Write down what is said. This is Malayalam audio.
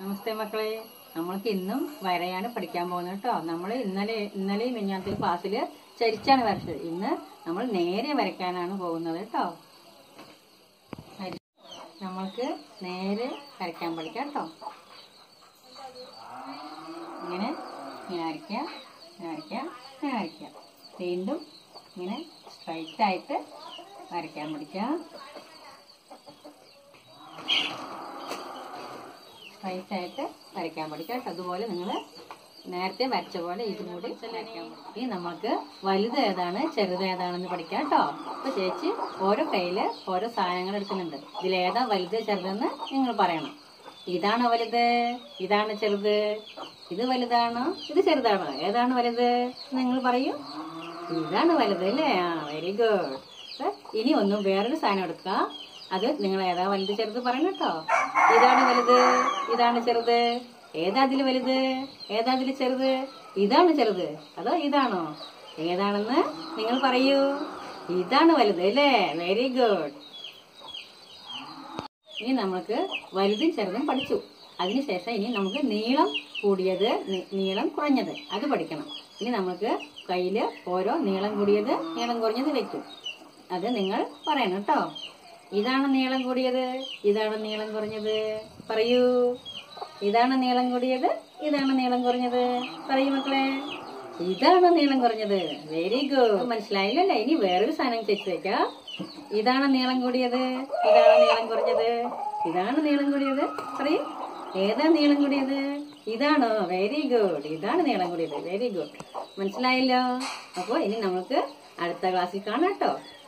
നമസ്തേ മക്കളെ നമ്മൾക്ക് ഇന്നും വരയാണ് പഠിക്കാൻ പോകുന്നത് കേട്ടോ നമ്മൾ ഇന്നലെ ഇന്നലെ മിഞ്ഞാത്ത ക്ലാസ്സിൽ ചരിച്ചാണ് വരച്ചത് ഇന്ന് നമ്മൾ നേരെ വരയ്ക്കാനാണ് പോകുന്നത് കേട്ടോ വര- നമ്മൾക്ക് നേരെ വരയ്ക്കാൻ പഠിക്കാം കേട്ടോ ഇങ്ങനെ ഇങ്ങനെ വരയ്ക്കാം ഇങ്ങനെ വരയ്ക്കാം ഇങ്ങനെ വരയ്ക്കാം വീണ്ടും ഇങ്ങനെ സ്ട്രൈറ്റ് ആയിട്ട് വരയ്ക്കാൻ പഠിക്കാം സ്ട്രൈറ്റ് ആയിട്ട് വരയ്ക്കാൻ പഠിക്കാം കേട്ടോ അതുപോലെ നിങ്ങൾ നേരത്തെ വരച്ച പോലെ ഇതും കൂടി വരയ്ക്കാൻ പഠിക്കാം ഇനി നമുക്ക് വലുത് ഏതാണ് ചെറുത് ഏതാണെന്ന് പഠിക്കാം കേട്ടോ അപ്പൊ ചേച്ചി ഓരോ കയ്യില് ഓരോ സാധനങ്ങൾ എടുക്കുന്നുണ്ട് ഇതിലേതാ വലുത് ചെറുതെന്ന് നിങ്ങൾ പറയണം ഇതാണോ വലുത് ഇതാണ് ചെറുത് ഇത് വലുതാണോ ഇത് ചെറുതാണോ ഏതാണ് വലുത് നിങ്ങൾ പറയൂ ഇതാണ് വലുത് അല്ലേ ആ വെരി ഗുഡ് ഇനി ഒന്നും വേറൊരു സാധനം എടുക്കുക അത് നിങ്ങൾ ഏതാ വലുത് ചെറുത് പറയണം കേട്ടോ ഇതാണ് വലുത് ഇതാണ് ചെറുത് ഏതാ അതിൽ വലുത് ഏതാ അതിൽ ചെറുത് ഇതാണ് ചെറുത് അതോ ഇതാണോ ഏതാണെന്ന് നിങ്ങൾ പറയൂ ഇതാണ് വലുത് അല്ലേ വെരി ഗുഡ് ഇനി നമുക്ക് വലുതും ചെറുതും പഠിച്ചു അതിനുശേഷം ഇനി നമുക്ക് നീളം കൂടിയത് നി- നീളം കുറഞ്ഞത് അത് പഠിക്കണം ഇനി നമുക്ക് കയ്യിൽ ഓരോ നീളം കൂടിയത് നീളം കുറഞ്ഞത് വെക്കും അത് നിങ്ങൾ പറയണം കേട്ടോ ഇതാണ് നീളം കൂടിയത് ഇതാണ് നീളം കുറഞ്ഞത് പറയൂ ഇതാണ് നീളം കൂടിയത് ഇതാണ് നീളം കുറഞ്ഞത് പറയൂ മക്കളെ ഇതാണ് നീളം കുറഞ്ഞത് വെരി ഗുഡ് മനസ്സിലായില്ലല്ലേ ഇനി വേറൊരു സാധനം ചേച്ചി വെക്കാം ഇതാണ് നീളം കൂടിയത് ഇതാണ് നീളം കുറഞ്ഞത് ഇതാണ് നീളം കൂടിയത് പറയൂ ഏതാ നീളം കൂടിയത് ഇതാണോ വെരി ഗുഡ് ഇതാണ് നീളം കൂടിയത് വെരി ഗുഡ് മനസ്സിലായല്ലോ അപ്പോൾ ഇനി നമുക്ക് അടുത്ത ക്ലാസ്സിൽ കാണാം കേട്ടോ